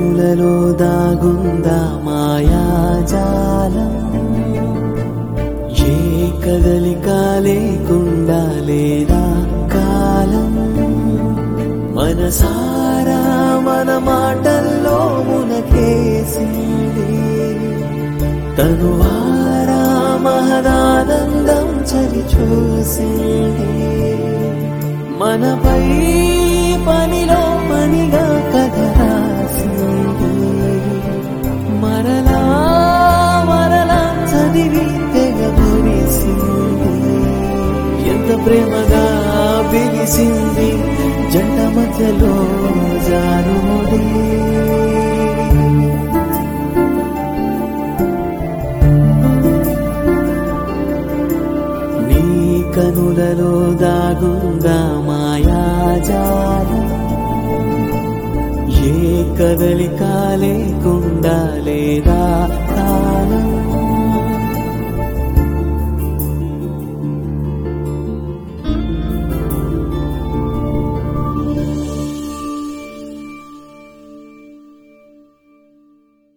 కనులలో దాగుందా మాయాజాలం ఏ కదలిక లేకుండా లేదా కాలం మనసారా మన మాటల్లో మునకేసింది తనువారా మహదానందం చలి చూసింది మనపై పనిలో పనిగా కథ రాసింది మరలా మరలా చదివి తెగ మురిసింది ఎంత ప్రేమగా బిగిసింది జంట మధ్యలో జారుముడి నీ కనులలో దాగుందా మాయాజాలం ఏ కదలిక లేకుండా లేదా కాలం